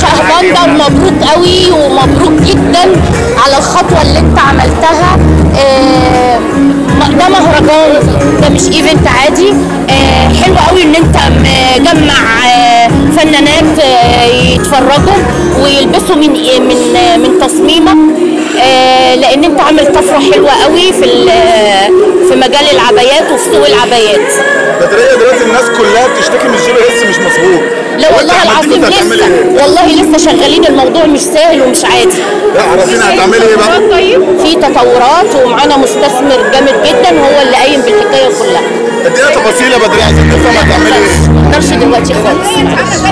شهبندة ومبروك قوي ومبروك جدا على الخطوة اللي انت عملتها آه، ده مهرجان ده مش ايفنت عادي آه، حلو قوي ان انت مجمع آه، فنانات آه، يتفرجوا ويلبسوا من إيه؟ من آه، من تصميمك آه، لان انت عامل طفره حلوه قوي في ال- في مجال العبايات وفي سوق العبايات بدريه دلوقتي الناس كلها بتشتكي من الجيب لسه مش مظبوط لا هو والله انت عملتي العظيم كنت هتعملي لسه ايه؟ والله لسه شغالين الموضوع مش سهل ومش عادي لا عرفينا هتعملي ايه بقى؟ في تطورات ومعانا مستثمر جامد جدا هو اللي قايم بالحكايه كلها ادينا تفاصيل يا بدريه عشان نفهم هتعملي ايه؟ ما اقدرش دلوقتي خالص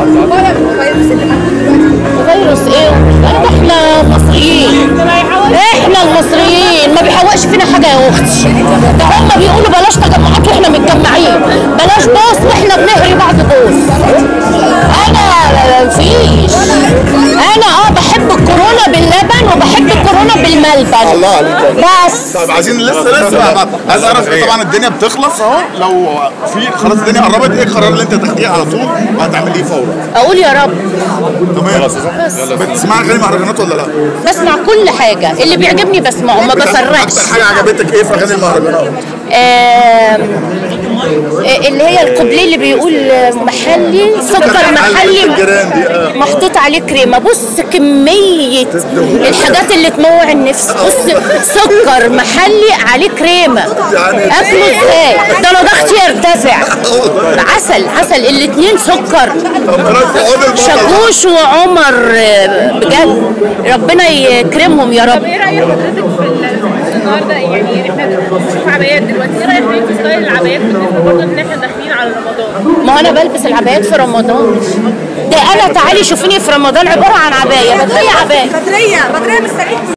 فيروس ايه ده احنا مصريين احنا المصريين ما بيحوقش فينا حاجه يا اختي ده هم بيقولوا بلاش تجمعات واحنا متجمعين بلاش بوس واحنا بنهري بعض بوس انا مفيش انا اه بحب الكورونا باللبن وبحب الكورونا بالملبن الله عليك بس طيب عايزين لسه لسه بقى بقى. عايز اعرف إيه طبعا الدنيا بتخلص اهو لو في خلاص الدنيا قربت ايه القرار اللي انت تاخديه على طول وهتعمليه فورا اقول يا رب تمام بتسمعي اغاني مهرجانات ولا لا؟ بسمع كل حاجه اللي بيعجبني بسمعه ما بسرحش اكتر حاجه عجبتك ايه في اغاني المهرجانات؟ آم، آه، اللي هي القبليه اللي بيقول محلي سكر محلي الجيران دي اه محطوط عليه كريمه بص كميه الحاجات اللي تموع النفس بص سكر محلي عليه كريمه اكله ازاي ده انا ضغطي يرتفع عسل عسل الاتنين سكر شاكوش وعمر آه، بجد ربنا يكرمهم يا طب رب ايه رايك حضرتك في ال- النهارده يعني احنا بنشوف عبايات دلوقتي ايه رايك في ستايل العبايات بالنسبه برضه ان احنا داخلين على رمضان ما انا بلبس العبايات في رمضان ده انا تعالي شوفيني في رمضان عباره عن عبايه بدريه عبايه بدريه بدريه مستنيك